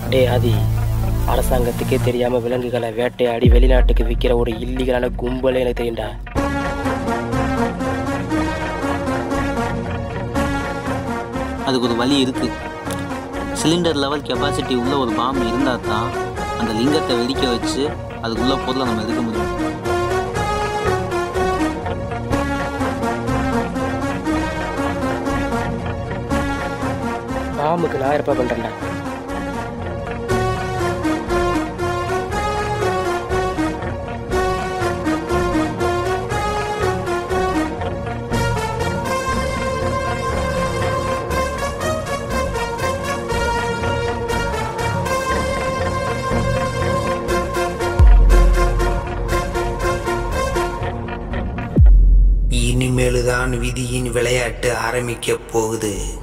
டே ஆதி அரசாங்கத்துக்கே தெரியாம விலங்குகளை வேட்டையாடி வெளிநாட்டுக்கு விற்கிற ஒரு இல்லீகலான கும்பலே எனக்கு தெரியும்டா அதுக்கு ஒரு வழி இருக்குது சிலிண்டர் லெவல் கெப்பாசிட்டி உள்ள ஒரு பாம்பு இருந்தால் தான் அந்த லிங்கத்தை வெடிக்க வச்சு அதுக்குள்ள பொருளை நம்ம எடுக்க முடியும் பாம்புக்கு நான் இருப்பா பண்றேன்டா இனிமேலுதான் விதியின் விளையாட்டு ஆரம்பிக்கப் போகுது